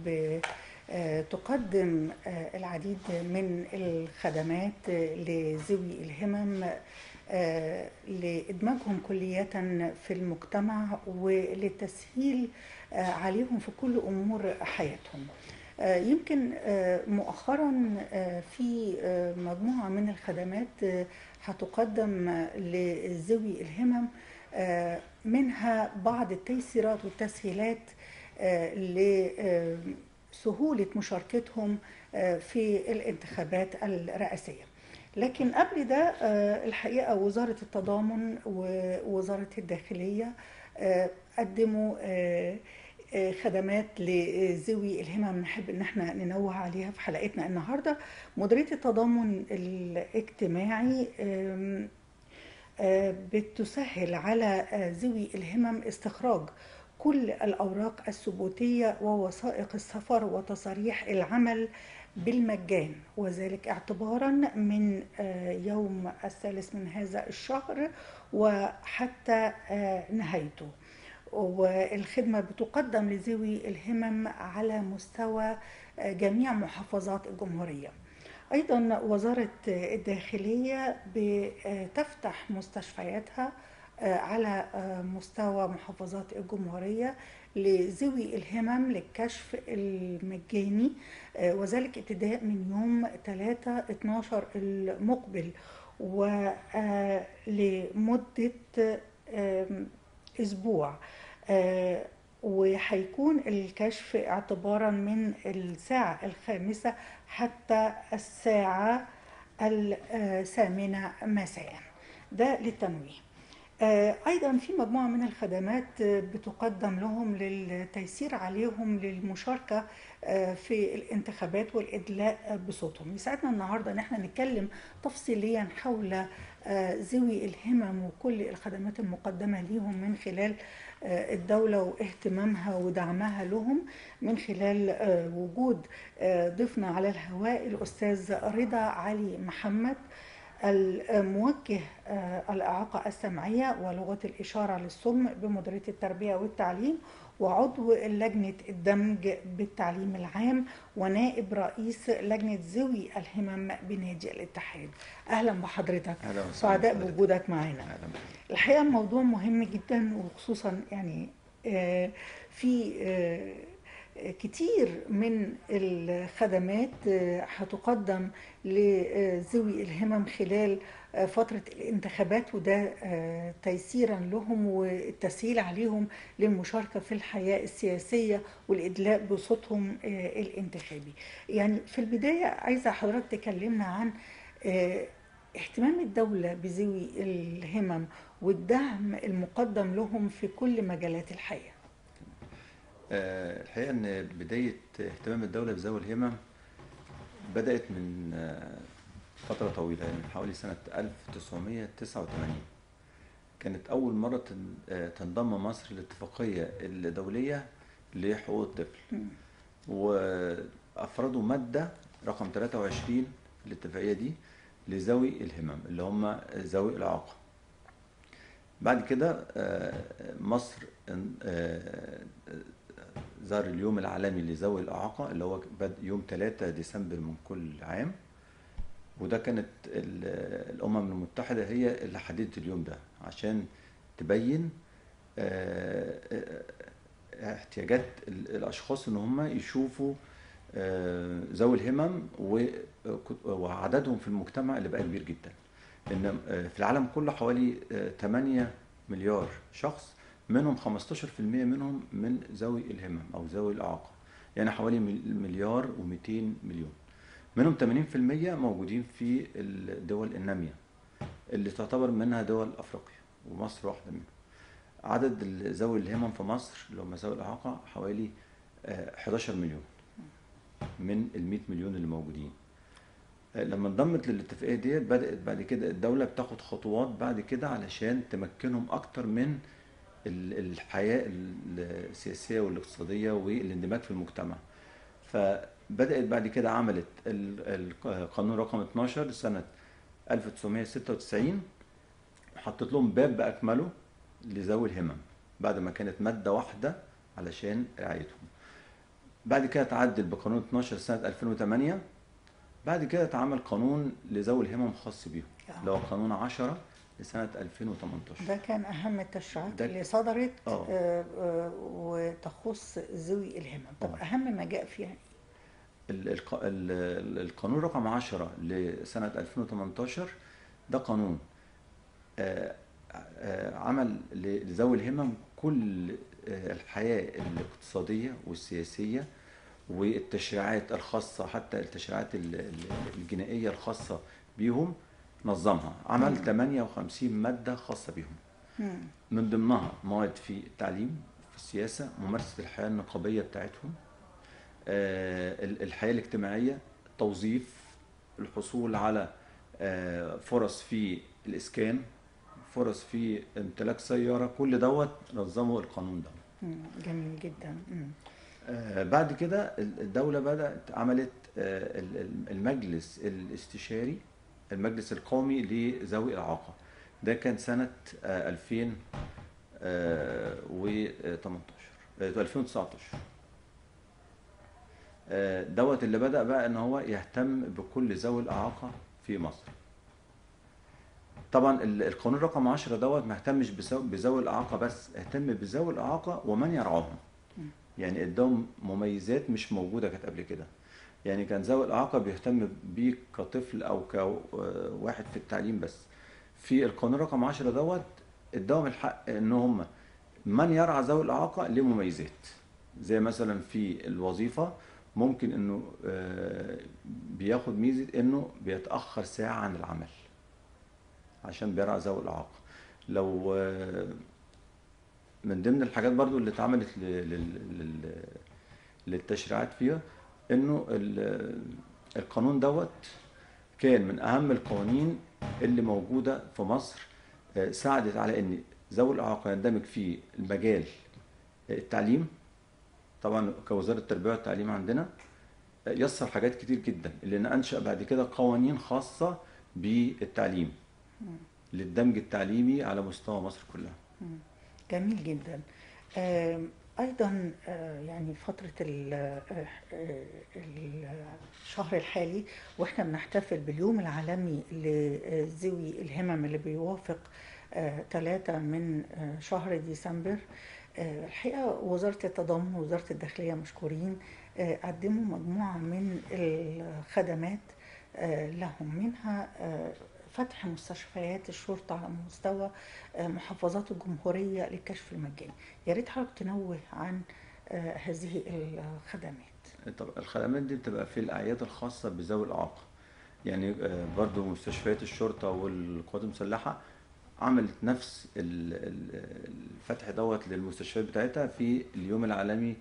بتقدم العديد من الخدمات لذوي الهمم آه، لإدماجهم كلية في المجتمع وللتسهيل آه، عليهم في كل أمور حياتهم آه، يمكن آه، مؤخرا آه، في آه، مجموعة من الخدمات آه، هتقدم آه، لذوي الهمم آه، منها بعض التيسيرات والتسهيلات آه، لسهولة مشاركتهم آه، في الانتخابات الرئاسية لكن قبل ده آه، الحقيقة وزارة التضامن ووزارة الداخلية آه، قدموا آه، آه، خدمات لذوي الهمم نحب ان احنا ننوه عليها في حلقتنا النهارده مديريه التضامن الاجتماعي آم، آه، بتسهل على آه، ذوي الهمم استخراج كل الأوراق الثبوتية ووثائق السفر وتصاريح العمل بالمجان وذلك اعتبارا من آه، يوم الثالث من هذا الشهر وحتى آه، نهايته والخدمة بتقدم لذوي الهمم على مستوى آه، جميع محافظات الجمهورية أيضا وزارة الداخلية بتفتح مستشفياتها آه، على آه، مستوى محافظات الجمهورية لذوي الهمم للكشف المجاني آه، وذلك ابتداء من يوم 3 12 المقبل ولمدة أسبوع آه، وهيكون الكشف اعتبارا من الساعة الخامسة حتى الساعة الثامنة مساء ده للتنويه آه، أيضا في مجموعة من الخدمات آه، بتقدم لهم للتيسير عليهم للمشاركة آه، في الانتخابات والإدلاء بصوتهم يسعدنا النهاردة أن احنا نتكلم تفصيليا حول آه، ذوي الهمم وكل الخدمات المقدمة ليهم من خلال آه، الدولة واهتمامها ودعمها لهم من خلال آه، وجود آه، ضيفنا على الهواء الأستاذ رضا علي محمد الموجه آه، الإعاقة السمعية ولغة الإشارة للصم بمديرية التربية والتعليم وعضو لجنة الدمج بالتعليم العام ونائب رئيس لجنة ذوي الهمم بنادي الاتحاد أهلا بحضرتك أهلا وسهلا سعداء بحضرتك. بوجودك معنا أهلا بك. الحقيقة الموضوع مهم جدا وخصوصا يعني آه، في آه، كتير من الخدمات آه، هتقدم لذوي الهمم خلال آه، فترة الانتخابات وده آه، تيسيرا لهم والتسهيل عليهم للمشاركة في الحياة السياسية والإدلاء بصوتهم آه، الانتخابي يعني في البداية عايزة حضرتك تكلمنا عن آه، اهتمام الدولة بذوي الهمم والدعم المقدم لهم في كل مجالات الحياة آه، الحقيقة إن بداية اهتمام الدولة بذوي الهمم بدأت من آه، فترة طويلة يعني من حوالي سنة 1989 كانت أول مرة تن- آه، تنضم مصر للاتفاقية الدولية لحقوق الطفل وأفردوا مادة رقم 23 في الاتفاقية دي لذوي الهمم اللي هم ذوي الإعاقة بعد كده آه، مصر آه، ظهر اليوم العالمي لذوي الإعاقة اللي هو بدء يوم 3 ديسمبر من كل عام وده كانت ال- الأمم المتحدة هي اللي حددت اليوم ده عشان تبين آه، آه، احتياجات ال- الأشخاص إن هم يشوفوا آه، ذوي الهمم و- وعددهم في المجتمع اللي بقى كبير جدا لأن آه، في العالم كله حوالي آه، 8 مليار شخص منهم 15% منهم من ذوي الهمم أو ذوي الإعاقة يعني حوالي مل- مليار و200 مليون منهم 80% موجودين في الدول النامية اللي تعتبر منها دول أفريقيا ومصر واحدة منهم عدد ال- ذوي الهمم في مصر اللي هم ذوي الإعاقة حوالي آه، 11 مليون من ال 100 مليون اللي موجودين آه، لما انضمت للاتفاقية ديت بدأت بعد كده الدولة بتاخد خطوات بعد كده علشان تمكنهم أكتر من ال- الحياة ال- السياسية والاقتصادية والاندماج في المجتمع فبدأت بعد كده عملت ال- القانون رقم 12 سنة 1996 حطت لهم باب بأكمله لذوي الهمم بعد ما كانت مادة واحدة علشان رعايتهم بعد كده اتعدل بقانون 12 سنة 2008 بعد كده اتعمل قانون لذوي الهمم خاص بيهم آه. اللي هو قانون 10 لسنة 2018 ده كان أهم التشريعات ده- اللي صدرت آه. آه، آه، وتخص ذوي الهمم طب آه. أهم ما جاء فيها إيه؟ ال- الق- ال- القانون رقم 10 لسنة 2018 ده قانون آه، آه، عمل لذوي الهمم كل آه، الحياة الاقتصادية والسياسية والتشريعات الخاصة حتى التشريعات ال- ال- الجنائية الخاصة بيهم نظمها عمل 58 مادة خاصة بيهم مم. من ضمنها مواد في التعليم في السياسة ممارسة الحياة النقابية بتاعتهم آه، ال- الحياة الاجتماعية التوظيف الحصول على آه، فرص في الإسكان فرص في امتلاك سيارة كل دوت نظمه القانون ده مم. جميل جدا مم. آه، بعد كده ال- الدولة بدأت عملت آه، ال- ال- المجلس الاستشاري المجلس القومي لذوي الإعاقة ده كان سنة آه، 2018 آه، 2019 آه، دوت اللي بدأ بقى ان هو يهتم بكل ذوي الإعاقة في مصر طبعا ال- القانون رقم 10 دوت ما اهتمش بسو- بذوي الإعاقة بس اهتم بذوي الإعاقة ومن يرعاهم يعني اداهم مميزات مش موجوده كانت قبل كده يعني كان ذوي الاعاقه بيهتم بيك كطفل او كواحد في التعليم بس في القانون رقم 10 دوت اداهم الحق ان هم من يرعى ذوي الاعاقه ليه مميزات زي مثلا في الوظيفه ممكن انه آه، بياخد ميزه انه بيتاخر ساعه عن العمل عشان بيرعى ذوي الاعاقه لو آه، من ضمن الحاجات برضو اللي اتعملت ل- لل- لل- للتشريعات فيها انه ال- القانون دوت كان من اهم القوانين اللي موجوده في مصر آه، ساعدت على ان ذوي الاعاقه يندمج في المجال التعليم طبعا كوزاره التربيه والتعليم عندنا آه، يسر حاجات كتير جدا لان انشا بعد كده قوانين خاصه بالتعليم للدمج التعليمي على مستوى مصر كلها مم. جميل جدا آم، ايضا آه، يعني فتره ال- آه، آه، الشهر الحالي واحنا بنحتفل باليوم العالمي لذوي الهمم اللي بيوافق ثلاثة من آه، شهر ديسمبر آه، الحقيقة وزارة التضامن ووزارة الداخلية مشكورين آه، قدموا مجموعة من الخدمات آه، لهم منها آه، فتح مستشفيات الشرطة على مستوى آه، محافظات الجمهورية للكشف المجاني يا ريت حضرتك تنوه عن آه، هذه الخدمات طب الخدمات دي بتبقى في الأعياد الخاصة بذوي الإعاقة يعني آه، برضو مستشفيات الشرطة والقوات المسلحة عملت نفس ال- ال- الفتح دوت للمستشفيات بتاعتها في اليوم العالمي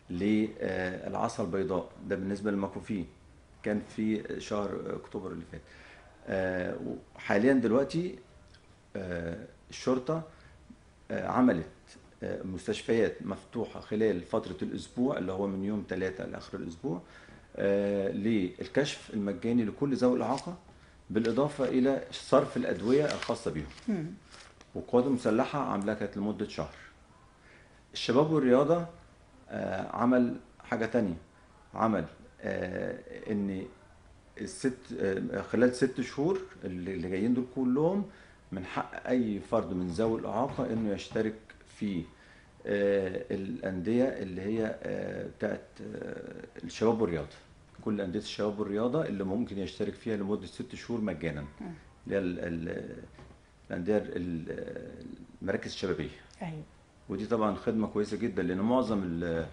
للعصا البيضاء ده بالنسبة للمكفوفين كان في شهر أكتوبر اللي فات آه، وحاليا دلوقتي آه، الشرطة آه، عملت آه، مستشفيات مفتوحة خلال فترة الأسبوع اللي هو من يوم 3 لآخر الأسبوع آه، للكشف المجاني لكل ذوي الإعاقة بالإضافة إلى صرف الأدوية الخاصة بهم مم. والقوات المسلحة عاملاها كانت لمدة شهر الشباب والرياضة آه، عمل حاجة تانية عمل آه، إن الست آه، خلال ست شهور اللي اللي جايين دول كلهم من حق أي فرد من ذوي الإعاقة إنه يشترك في آه، الأندية اللي هي آه، بتاعت آه، الشباب والرياضة كل أندية الشباب والرياضة اللي ممكن يشترك فيها لمدة ست شهور مجانا اللي هي ال- ال- الأندية ال- المراكز الشبابية ايوه ودي طبعا خدمة كويسة جدا لأن معظم ال-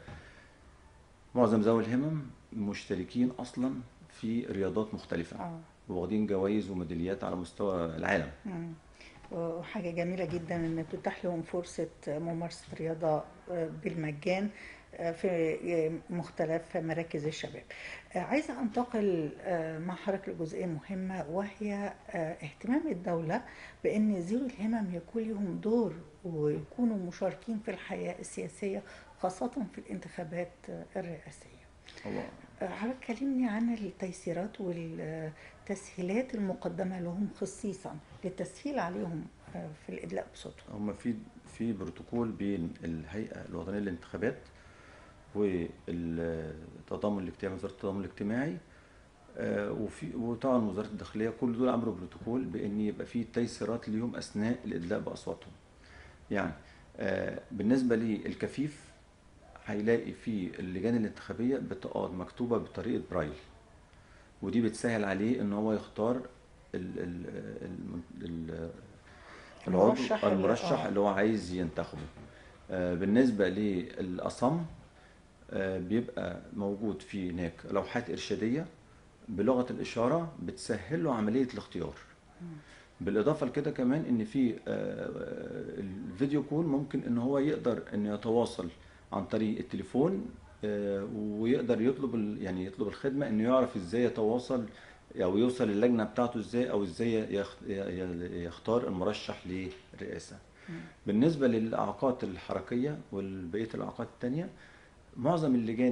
معظم ذوي الهمم مشتركين أصلا في رياضات مختلفة اه واخدين جوائز وميداليات على مستوى العالم مم. وحاجة جميلة جدا ان تتاح لهم فرصة ممارسة رياضة آه، بالمجان آه، في مختلف مراكز الشباب آه، عايزة انتقل آه، مع حضرتك لجزئية مهمة وهي آه، اهتمام الدولة بان ذوي الهمم يكون لهم دور ويكونوا مشاركين في الحياة السياسية خاصة في الانتخابات آه، الرئاسية هو حضرتك كلمني عن التيسيرات والتسهيلات المقدمة لهم خصيصا للتسهيل عليهم آه، في الإدلاء بصوتهم هم في في بروتوكول بين الهيئة الوطنية للانتخابات والتضامن الاجتماعي وزاره التضامن الاجتماعي آه، وفي وطبعا وزاره الداخليه كل دول عملوا بروتوكول بان يبقى في تيسيرات ليهم اثناء الادلاء باصواتهم يعني آه، بالنسبه للكفيف هيلاقي في اللجان الانتخابيه بطاقات مكتوبه بطريقه برايل ودي بتسهل عليه ان هو يختار ال ال ال ال العضو المرشح اللي- المرشح آه. اللي هو عايز ينتخبه آه، بالنسبه للاصم آه، بيبقى موجود في هناك لوحات ارشاديه بلغه الاشاره بتسهل له عمليه الاختيار بالاضافه لكده كمان ان في آه، الفيديو كول ممكن ان هو يقدر ان يتواصل عن طريق التليفون آه، ويقدر يطلب ال- يعني يطلب الخدمه انه يعرف ازاي يتواصل او يوصل اللجنه بتاعته ازاي او ازاي يخ- ي- يختار المرشح للرئاسه بالنسبه للاعاقات الحركيه وبقيه الاعاقات التانيه معظم اللجان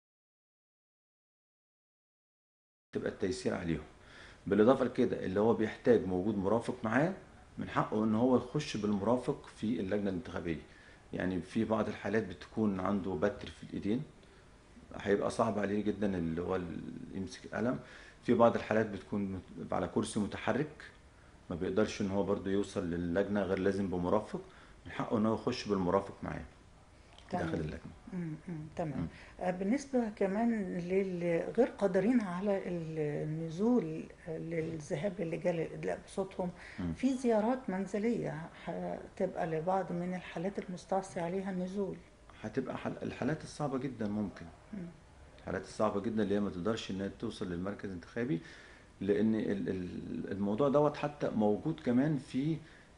تبقى التيسير عليهم بالاضافه لكده اللي هو بيحتاج موجود مرافق معاه من حقه ان هو يخش بالمرافق في اللجنه الانتخابيه يعني في بعض الحالات بتكون عنده بتر في الايدين هيبقى صعب عليه جدا اللي هو ال- يمسك قلم في بعض الحالات بتكون مت- على كرسي متحرك ما بيقدرش ان هو برضه يوصل للجنه غير لازم بمرافق من حقه ان هو يخش بالمرافق معاه تمام. داخل اللجنه مم، مم، تمام آه، بالنسبة كمان للغير قادرين على النزول آه، للذهاب للجان الإدلاء بصوتهم مم. في زيارات منزلية هتبقى لبعض من الحالات المستعصي عليها النزول هتبقى حل... الحالات الصعبة جدا ممكن مم. الحالات الصعبة جدا اللي هي ما تقدرش انها توصل للمركز الانتخابي لان ال- ال- الموضوع دوت حتى موجود كمان في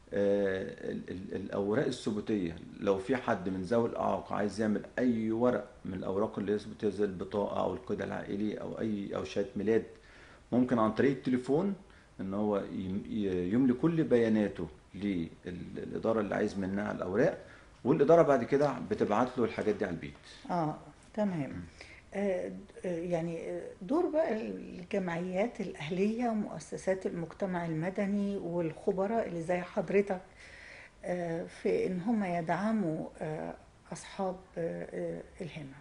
آه، ال- ال- الاوراق الثبوتيه لو في حد من ذوي الاعاقه عايز يعمل اي ورق من الاوراق اللي هي ثبوتيه زي البطاقه او القيد العائلي او اي او شهاده ميلاد ممكن عن طريق التليفون ان هو يم- ي- يملي كل بياناته للاداره اللي عايز منها الاوراق والاداره بعد كده بتبعت له الحاجات دي على البيت اه تمام آه، د- آه، يعني آه، دور بقى الجمعيات الأهلية ومؤسسات المجتمع المدني والخبراء اللي زي حضرتك آه، في إن هم يدعموا آه، أصحاب آه، آه، الهمم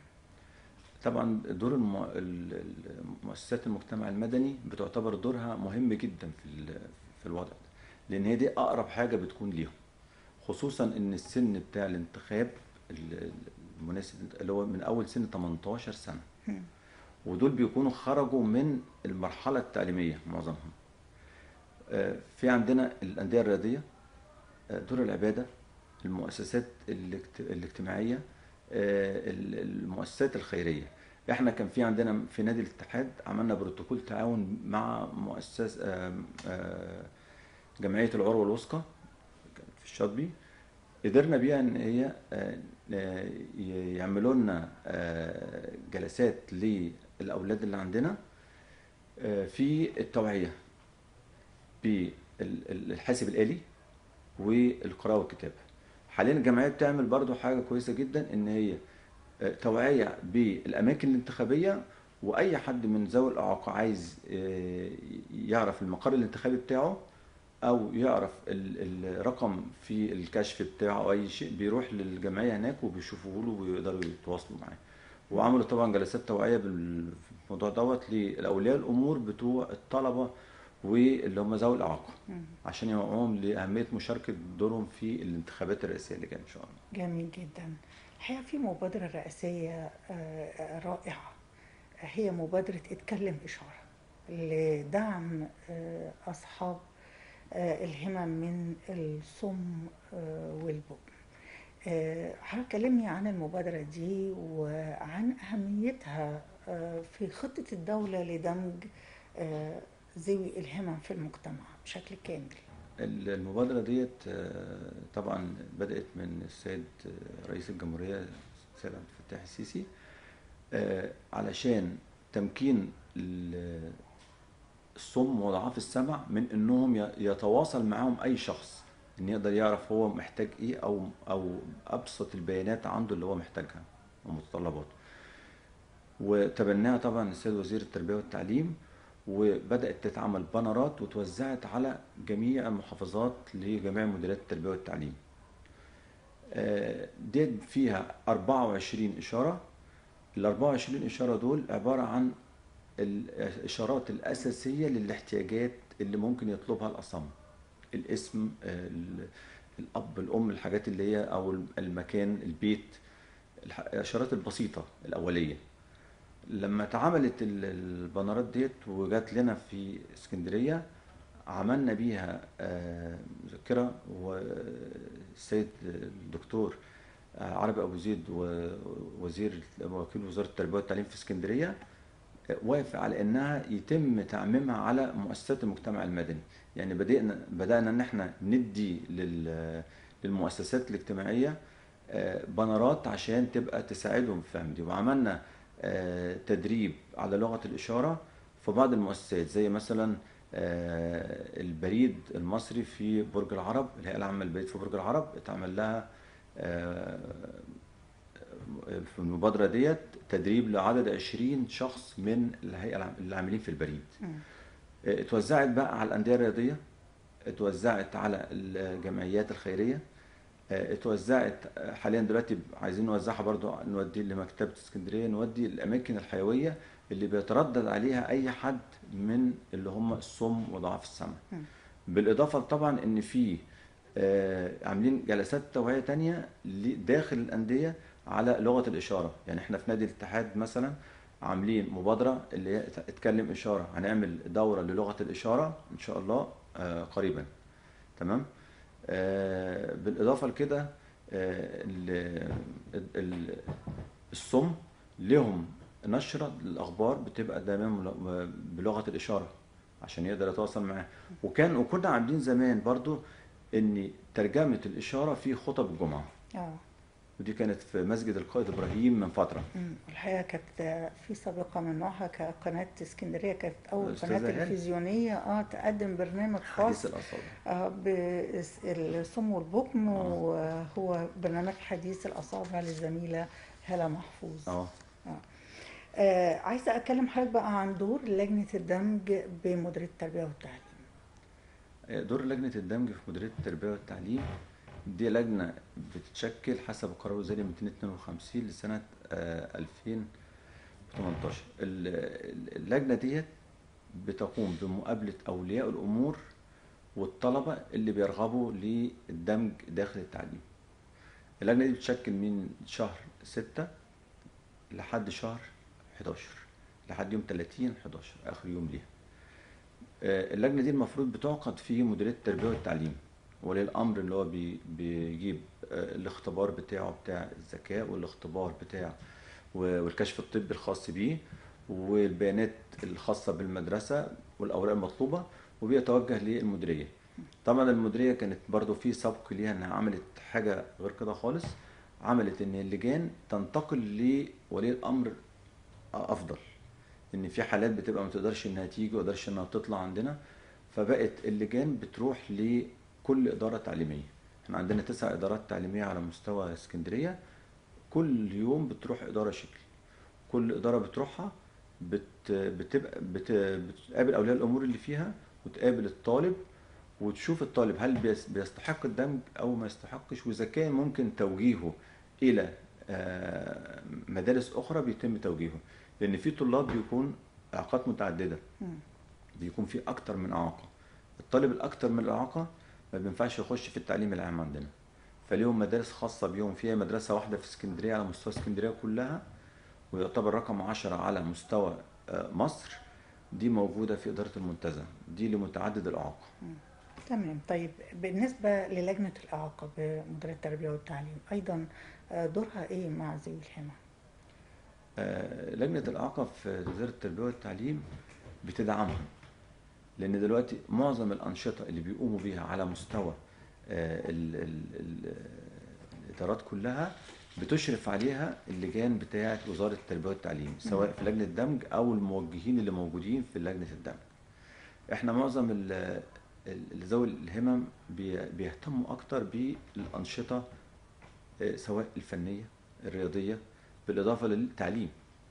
طبعا دور الم... ال- ال- مؤسسات المجتمع المدني بتعتبر دورها مهم جدا في ال... في الوضع ده لان هي دي اقرب حاجه بتكون ليهم خصوصا ان السن بتاع الانتخاب ال- المناسب اللي هو من اول سن 18 سنه مم. ودول بيكونوا خرجوا من المرحله التعليميه معظمهم آه، في عندنا الانديه الرياضيه آه، دور العباده المؤسسات الاجت- الاجتماعيه آه، ال- المؤسسات الخيريه احنا كان في عندنا في نادي الاتحاد عملنا بروتوكول تعاون مع مؤسسه آه، آه، جمعيه العروه الوثقى كانت في الشاطبي قدرنا بيها ان هي آه، آه، ي- يعملوا لنا آه، جلسات للاولاد اللي عندنا آه، في التوعيه بالحاسب الالي والقراءه والكتابه حاليا الجمعيه بتعمل برضو حاجه كويسه جدا ان هي آه، توعيه بالاماكن الانتخابيه واي حد من ذوي الاعاقه عايز آه، يعرف المقر الانتخابي بتاعه او يعرف ال- الرقم في الكشف بتاعه او اي شيء بيروح للجمعيه هناك وبيشوفوه له ويقدروا يتواصلوا معاه وعملوا طبعا جلسات توعيه بالموضوع دوت لاولياء الامور بتوع الطلبه واللي هم ذوي الاعاقه مم. عشان يوعوهم لاهميه مشاركه دورهم في الانتخابات الرئاسيه اللي جايه ان شاء الله جميل جدا الحقيقة في مبادرة رئاسية آه، رائعة هي مبادرة اتكلم إشارة لدعم آه، أصحاب آه، الهمم من الصم آه، والبكم آه، حضرتك كلمني عن المبادرة دي وعن أهميتها آه، في خطة الدولة لدمج آه، ذوي الهمم في المجتمع بشكل كامل المبادرة ديت آه، طبعا بدأت من السيد آه، رئيس الجمهورية السيد عبد الفتاح السيسي آه، علشان تمكين ال- الصم وضعاف السمع من انهم ي- يتواصل معاهم اي شخص ان يقدر يعرف هو محتاج ايه او او ابسط البيانات عنده اللي هو محتاجها ومتطلباته وتبناها طبعا السيد وزير التربية والتعليم وبدأت تتعمل بانرات وتوزعت على جميع المحافظات لجميع مديريات التربية والتعليم آه، دي فيها 24 إشارة ال 24 إشارة دول عبارة عن الإشارات الأساسية للاحتياجات اللي ممكن يطلبها الأصم الاسم ال- الأب الأم الحاجات اللي هي أو المكان البيت الح- الإشارات البسيطة الأولية لما اتعملت ال- البنرات ديت وجات لنا في اسكندرية عملنا بيها آه، مذكرة والسيد الدكتور آه، عربي أبو زيد ووزير وكيل وزارة التربية والتعليم في اسكندرية آه، وافق على إنها يتم تعميمها على مؤسسات المجتمع المدني يعني بدأنا بدأنا إن إحنا ندي لل- للمؤسسات الاجتماعية آه، بنرات عشان تبقى تساعدهم في الفهم دي وعملنا آه، تدريب على لغة الإشارة في بعض المؤسسات زي مثلا آه، البريد المصري في برج العرب الهيئة العامة للبريد في برج العرب اتعمل لها آه، في المبادرة ديت تدريب لعدد 20 شخص من الهيئة العام- اللي عاملين في البريد مم. آه، اتوزعت بقى على الأندية الرياضية اتوزعت على الجمعيات الخيرية آه، اتوزعت آه، حاليا دلوقتي عايزين نوزعها برضو نودي لمكتبة اسكندرية نودي الأماكن الحيوية اللي بيتردد عليها أي حد من اللي هم الصم وضعاف السمع مم. بالإضافة طبعا إن في آه، عاملين جلسات توعية تانية ل- داخل الأندية على لغة الإشارة يعني احنا في نادي الاتحاد مثلا عاملين مبادرة اللي هي اتكلم إشارة هنعمل دورة للغة الإشارة إن شاء الله آه، قريبا تمام آه، بالإضافة لكده آه، ال- ال- الصم لهم نشرة للأخبار بتبقى دايما مل- بلغة الإشارة عشان يقدر يتواصل معاه وكان وكنا عاملين زمان برضو ان ترجمة الإشارة في خطب الجمعة اه ودي كانت في مسجد القائد إبراهيم من فترة مم. الحقيقة كانت في سابقة من نوعها كقناة اسكندرية كانت أول الأستاذة قناة هاني. تلفزيونية اه تقدم برنامج حديث خاص الأصابع آه بالصم والبكم وهو برنامج حديث الأصابع للزميلة هالة محفوظ اه آه عايزة أتكلم حضرتك بقى عن دور لجنة الدمج بمديرية التربية والتعليم دور لجنة الدمج في مديرية التربية والتعليم دي لجنة بتتشكل حسب القرار الوزاري 252 لسنة آه، 2018 ال- ال- اللجنة ديت بتقوم بمقابلة أولياء الأمور والطلبة اللي بيرغبوا للدمج داخل التعليم اللجنة دي بتشكل من شهر 6 لحد شهر 11 لحد يوم 30 11 آخر يوم ليها آه، اللجنة دي المفروض بتعقد في مديرية التربية والتعليم ولي الأمر اللي هو بي بيجيب آه، الاختبار بتاعه بتاع الذكاء والاختبار بتاع و- والكشف الطبي الخاص بيه والبيانات الخاصة بالمدرسة والأوراق المطلوبة وبيتوجه للمديرية طبعا المديرية كانت برضو في سبق ليها انها عملت حاجة غير كده خالص عملت ان اللجان تنتقل لولي الأمر أفضل ان في حالات بتبقى ما تقدرش انها تيجي وما تقدرش انها تطلع عندنا فبقت اللجان بتروح لكل اداره تعليميه احنا عندنا تسع ادارات تعليميه على مستوى اسكندريه كل يوم بتروح اداره شكل كل اداره بتروحها بت بتبقى بت بتقابل اولياء الامور اللي فيها وتقابل الطالب وتشوف الطالب هل بيس- بيستحق الدمج او ما يستحقش واذا كان ممكن توجيهه الى آه، مدارس اخرى بيتم توجيهه لان في طلاب بيكون اعاقات متعدده مم. بيكون في اكتر من اعاقه الطالب الاكتر من الاعاقه ما بينفعش يخش في التعليم العام عندنا فليهم مدارس خاصه بيهم فيها مدرسه واحده في اسكندريه على مستوى اسكندريه كلها ويعتبر رقم عشرة على مستوى آه، مصر دي موجوده في اداره المنتزه دي لمتعدد الاعاقه تمام طيب بالنسبة للجنة الإعاقة بمديرية التربية والتعليم أيضا آه، دورها إيه مع ذوي الهمم؟ آه، لجنة الإعاقة في وزارة التربية والتعليم بتدعمها لأن دلوقتي معظم الأنشطة اللي بيقوموا بيها على مستوى آه، ال- ال- ال- الإدارات كلها بتشرف عليها اللجان بتاعة وزارة التربية والتعليم سواء في لجنة الدمج أو الموجهين اللي موجودين في لجنة الدمج احنا معظم ال- ال- ذوي الهمم بي- بيهتموا أكتر بالأنشطة آه، سواء الفنية الرياضية بالإضافة للتعليم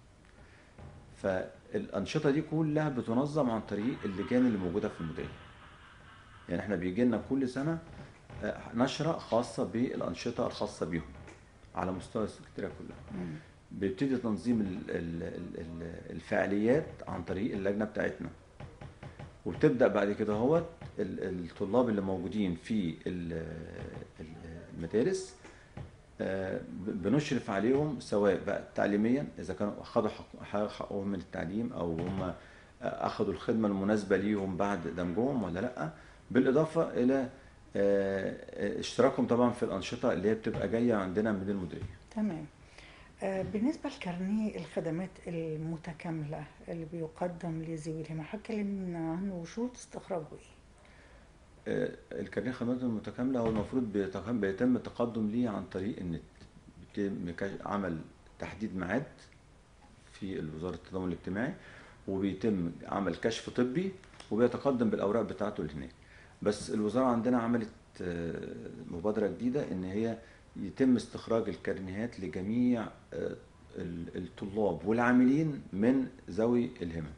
فالأنشطة دي كلها بتنظم عن طريق اللجان اللي موجودة في المديرية يعني احنا بيجي لنا كل سنة آه، نشرة خاصة بالأنشطة الخاصة بيهم على مستوى اسكندرية كلها مم. بيبتدي تنظيم ال- ال- ال- ال- الفعاليات عن طريق اللجنه بتاعتنا وبتبدا بعد كده هو ال- الطلاب اللي موجودين في ال- ال- المدارس آه، ب- بنشرف عليهم سواء بقى تعليميا اذا كانوا اخذوا حق- حق- حقهم من التعليم او هم اخذوا الخدمه المناسبه ليهم بعد دمجهم ولا لا بالاضافه الى آه، آه، اشتراكهم طبعا في الانشطه اللي هي بتبقى جايه عندنا من المديريه تمام آه، بالنسبة لكارنيه الخدمات المتكاملة اللي بيقدم لذوي الهمة هتكلمنا عنه وشروط استخراجه ايه؟ آه، الكارنيه الخدمات المتكامله هو المفروض بيتق- بيتم التقدم ليه عن طريق النت بيتم كش- عمل تحديد ميعاد في وزاره التضامن الاجتماعي وبيتم عمل كشف طبي وبيتقدم بالاوراق بتاعته لهناك بس الوزاره عندنا عملت آه، مبادره جديده ان هي يتم استخراج الكارنيهات لجميع آه، ال- الطلاب والعاملين من ذوي الهمم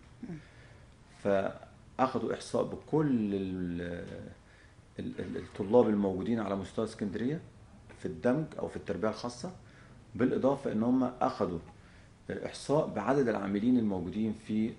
فاخدوا احصاء بكل ال- ال- ال- الطلاب الموجودين على مستوى اسكندريه في الدمج او في التربيه الخاصه بالاضافه ان هم اخدوا احصاء بعدد العاملين الموجودين في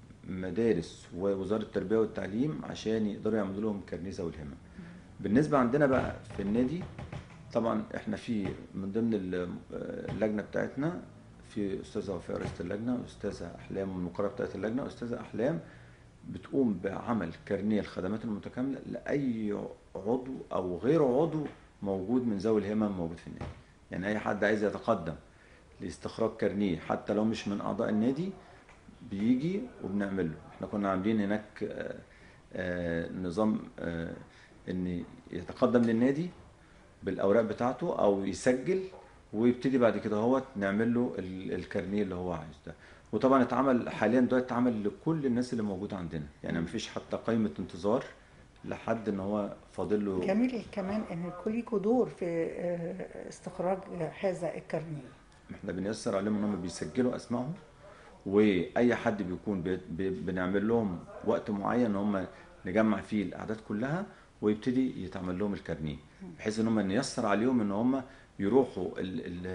مدارس ووزاره التربيه والتعليم عشان يقدروا يعملوا لهم كارنيه ذوي الهمم. بالنسبه عندنا بقى في النادي طبعا احنا في من ضمن ال- اللجنه بتاعتنا في استاذه وفاء رئيسه اللجنه استاذه احلام المقرره بتاعت اللجنه استاذه احلام بتقوم بعمل كارنيه الخدمات المتكامله لاي عضو او غير عضو موجود من ذوي الهمم موجود في النادي يعني اي حد عايز يتقدم لاستخراج كارنيه حتى لو مش من اعضاء النادي بيجي وبنعمل له احنا كنا عاملين هناك آه، آه، نظام آه، ان يتقدم للنادي بالاوراق بتاعته او يسجل ويبتدي بعد كده هو نعمل له ال- الكارنيه اللي هو عايز ده وطبعا اتعمل حاليا دلوقتي اتعمل لكل الناس اللي موجوده عندنا يعني مفيش حتى قائمه انتظار لحد ان هو فاضل له جميل كمان ان الكل ليكوا دور في آه، استخراج هذا الكارنيه احنا بنيسر عليهم ان هم بيسجلوا اسمائهم واي حد بيكون بي بي بنعمل لهم وقت معين ان هم نجمع فيه الاعداد كلها ويبتدي يتعمل لهم الكارنيه بحيث ان هم نيسر عليهم ان هم يروحوا ال ال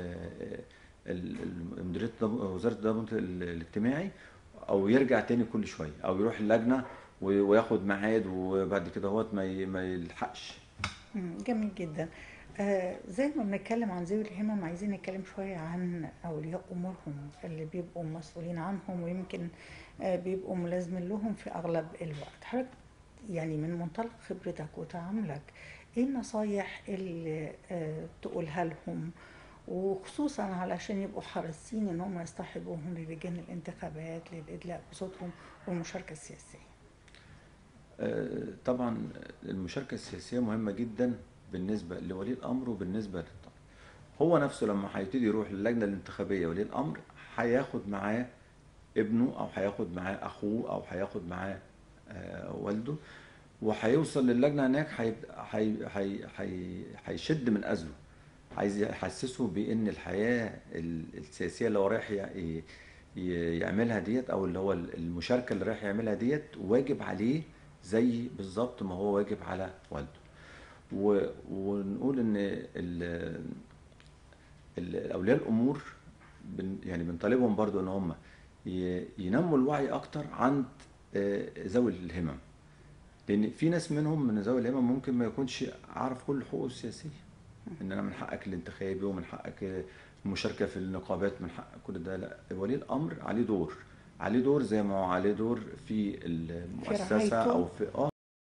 ال- ال- مديريه التضامن- وزاره التضامن الاجتماعي او يرجع تاني كل شويه او يروح اللجنه و- وياخد ميعاد وبعد كده هو ما ي- ما يلحقش مم، جميل جدا آه زي ما بنتكلم عن ذوي الهمم عايزين نتكلم شوية عن أولياء أمورهم اللي بيبقوا مسؤولين عنهم ويمكن آه بيبقوا ملازمين لهم في أغلب الوقت حضرتك يعني من منطلق خبرتك وتعاملك إيه النصايح اللي آه تقولها لهم وخصوصا علشان يبقوا حريصين إن هم يصطحبوهم للجان الانتخابات للإدلاء بصوتهم والمشاركة السياسية آه، طبعا المشاركة السياسية مهمة جدا بالنسبة لولي الأمر وبالنسبة للطالب هو نفسه لما هيبتدي يروح للجنة الانتخابية ولي الأمر هياخد معاه ابنه أو هياخد معاه أخوه أو هياخد معاه آه، والده وهيوصل للجنة هناك هيبدأ- هي- هي- هي- هيشد من أزله عايز يحسسه بأن الحياة ال- السياسية اللي هو رايح ي- ي- يعملها ديت أو اللي هو المشاركة اللي رايح يعملها ديت واجب عليه زي بالظبط ما هو واجب على والده و... ونقول ان ال... ال- اولياء الامور بن... يعني بنطالبهم برضو ان هم ي... ينموا الوعي اكتر عند آه، ذوي الهمم لان في ناس منهم من ذوي الهمم ممكن ما يكونش عارف كل حقوقه السياسيه ان انا من حقك الانتخابي ومن حقك المشاركه في النقابات من حق كل ده لا ولي الامر عليه دور عليه دور زي ما هو عليه دور في المؤسسه رعايته. او في اه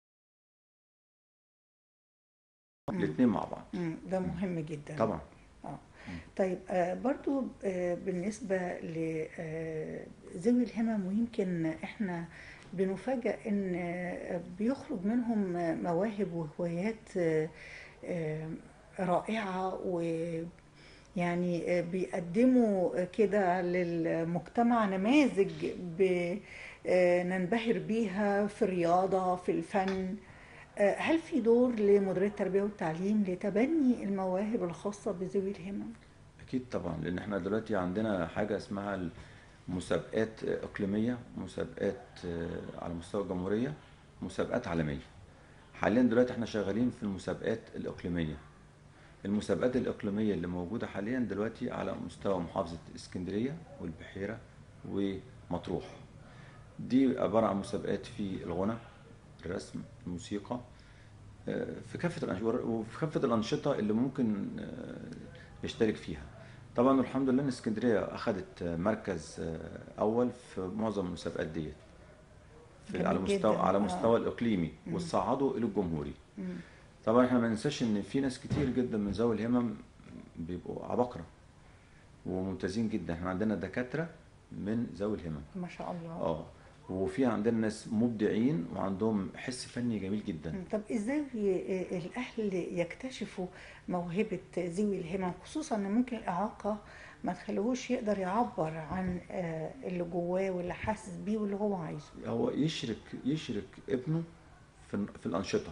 الاثنين مع بعض مم، ده مهم جدا طبعا اه طيب آه برضو آه بالنسبة لذوي الهمم ويمكن احنا بنفاجأ ان آه بيخرج منهم آه، مواهب وهوايات آه آه رائعة ويعني آه بيقدموا كده للمجتمع نماذج ب- آه، ننبهر بيها في الرياضة في الفن آه، هل في دور لمديرية التربية والتعليم لتبني المواهب الخاصة بذوي الهمم؟ اكيد طبعا لان احنا دلوقتي عندنا حاجه اسمها مسابقات اقليميه مسابقات آه، على مستوى الجمهوريه مسابقات عالميه حاليا دلوقتي احنا شغالين في المسابقات الاقليميه المسابقات الإقليمية اللي موجودة حاليا دلوقتي على مستوى محافظة اسكندرية والبحيرة ومطروح دي عبارة عن مسابقات في الغنى الرسم الموسيقى آه، في كافة الأنشطة وفي كافة الأنشطة اللي ممكن آه، يشترك فيها طبعا الحمد لله ان اسكندرية أخذت آه، مركز آه، أول في معظم المسابقات ديت في جميل على مستوى جداً. على آه. مستوى الإقليمي مم. وصعدوا إلى الجمهوري مم. طبعا احنا ما ننساش ان في ناس كتير جدا من ذوي الهمم بيبقوا عباقرة وممتازين جدا احنا عندنا دكاترة من ذوي الهمم ما شاء الله اه وفي عندنا ناس مبدعين وعندهم حس فني جميل جدا مم. طب ازاي ي- الاهل يكتشفوا موهبه ذوي الهمم خصوصا ان ممكن الاعاقه ما تخليهوش يقدر يعبر عن آه، اللي جواه واللي حاسس بيه واللي هو عايزه هو يشرك يشرك ابنه في في الأنشطة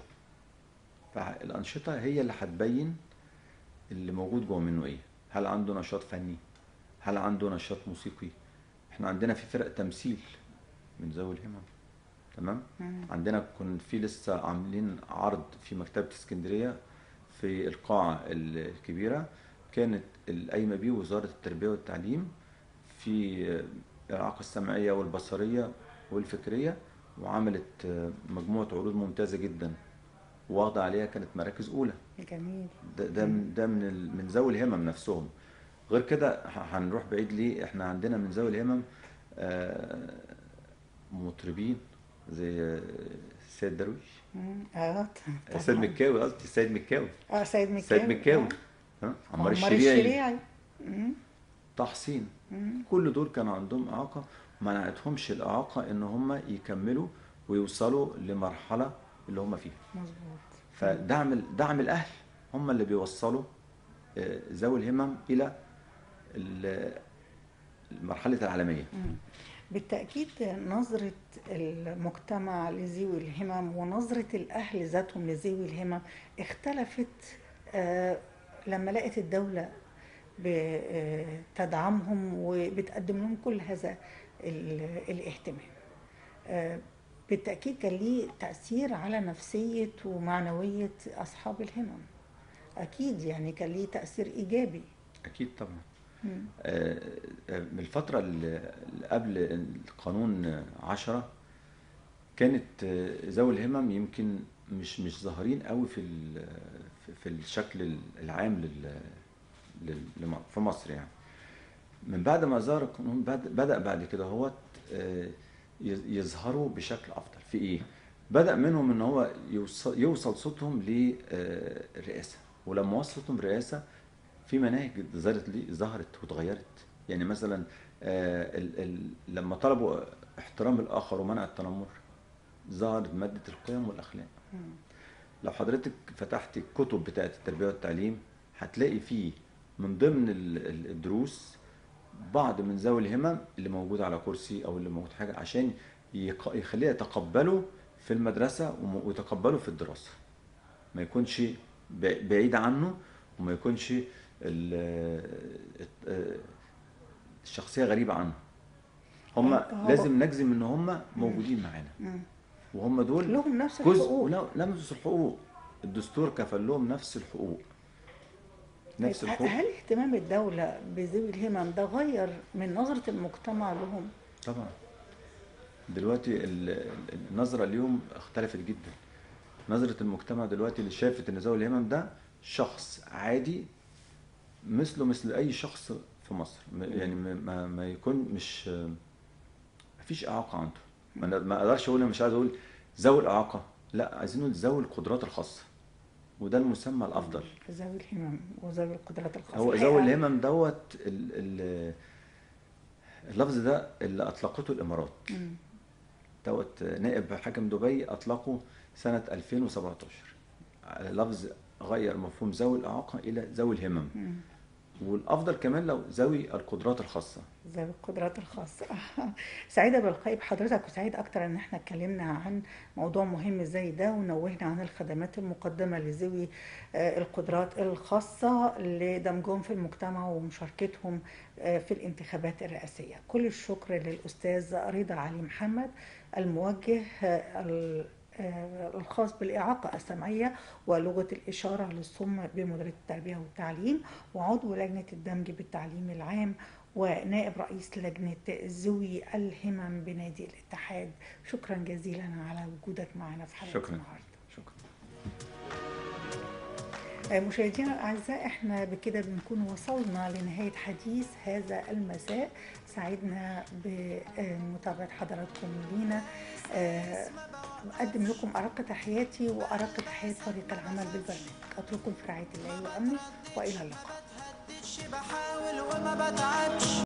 فالأنشطة هي اللي هتبين اللي موجود جوه منه ايه هل عنده نشاط فني هل عنده نشاط موسيقي احنا عندنا في فرق تمثيل من ذوي الهمم تمام مم. عندنا كن في لسه عاملين عرض في مكتبة اسكندرية في القاعة الكبيرة كانت القايمة بيه وزارة التربية والتعليم في الإعاقة السمعية والبصرية والفكرية وعملت مجموعة عروض ممتازة جدا واخدة عليها كانت مراكز أولى جميل ده ده من ده من ال- من ذوي الهمم نفسهم غير كده ه- هنروح بعيد ليه احنا عندنا من ذوي الهمم آه، مطربين زي السيد درويش مم. اه السيد طبعاً. مكاوي قصدي السيد مكاوي اه سيد مكاوي السيد مكاوي آه. ها؟ عمر عمار الشريعي الشريعي مم. طه حسين مم. كل دول كان عندهم إعاقة ما منعتهمش الإعاقة إن هم يكملوا ويوصلوا لمرحلة اللي هم فيها مظبوط فدعم ال- دعم الأهل هم اللي بيوصلوا آه، ذوي الهمم إلى ال- المرحلة العالمية مم. بالتأكيد نظرة المجتمع لذوي الهمم ونظرة الأهل ذاتهم لذوي الهمم اختلفت آه، لما لقت الدولة بتدعمهم وبتقدم لهم كل هذا ال- الاهتمام آه، بالتأكيد كان ليه تأثير على نفسية ومعنوية أصحاب الهمم أكيد يعني كان ليه تأثير إيجابي أكيد طبعا مم. آه، آه، من الفترة اللي اللي قبل القانون عشرة كانت آه، ذوي الهمم يمكن مش مش ظاهرين قوي في ال- في- في الشكل العام لل لل- لم- في مصر يعني من بعد ما ظهر القانون بد- بدأ بعد كده هو يظهروا بشكل أفضل في إيه؟ بدأ منهم إن هو يوصل, يوصل صوتهم للرئاسة ولما وصل صوتهم رئاسة في مناهج ظهرت لي ظهرت واتغيرت يعني مثلا آه، ال ال لما طلبوا احترام الآخر ومنع التنمر ظهرت مادة القيم والأخلاق مم. لو حضرتك فتحت الكتب بتاعت التربية والتعليم هتلاقي فيه من ضمن ال- ال- الدروس بعض من ذوي الهمم اللي موجود على كرسي او اللي موجود حاجة عشان يق- يخليه يتقبلوا في المدرسة وم- ويتقبلوا في الدراسة ما يكونش ب- بعيد عنه وما يكونش ال- الت- الشخصية غريبة عنه هم هو- لازم نجزم ان هم موجودين معانا مم. وهم دول لهم نفس جزء الحقوق ولا نفس الحقوق الدستور كفل لهم نفس الحقوق نفس طيب، الحقوق هل اهتمام الدولة بذوي الهمم ده غير من نظرة المجتمع لهم؟ طبعا دلوقتي ال- ال- النظرة اليوم اختلفت جدا نظرة المجتمع دلوقتي اللي شافت ان ذوي الهمم ده شخص عادي مثله مثل اي شخص في مصر م- يعني ما- ما, ما يكون مش مفيش اعاقة عنده ما أنا- ما اقدرش اقول أنا مش عايز اقول ذوي الاعاقة لا عايزين نقول ذوي القدرات الخاصة وده المسمى الافضل ذوي الهمم وذوي القدرات الخاصة هو الحقيقة ذوي الهمم دوت ال- ال- اللفظ ده اللي اطلقته الامارات مم. دوت نائب حاكم دبي اطلقه سنة 2017 لفظ غير مفهوم ذوي الاعاقة الى ذوي الهمم مم. والافضل كمان لو ذوي القدرات الخاصة ذوي القدرات الخاصة سعيدة بلقاء بحضرتك وسعيد أكتر إن احنا اتكلمنا عن موضوع مهم زي ده ونوهنا عن الخدمات المقدمة لذوي آه، القدرات الخاصة لدمجهم في المجتمع ومشاركتهم آه، في الانتخابات الرئاسية كل الشكر للأستاذ رضا علي محمد الموجه آه، آه، الخاص بالإعاقة السمعية ولغة الإشارة للصم بمديرية التربية والتعليم وعضو لجنة الدمج بالتعليم العام ونائب رئيس لجنة ذوي الهمم بنادي الاتحاد شكرا جزيلا على وجودك معنا في حلقة شكرا النهارده شكرا مشاهدينا الأعزاء احنا بكده بنكون وصلنا لنهاية حديث هذا المساء سعدنا بمتابعة حضراتكم لينا آه، أقدم لكم أرق تحياتي وأرق تحيات فريق العمل بالبرنامج أترككم في رعاية الله وأمنه وإلى اللقاء بحاول وما بتعبش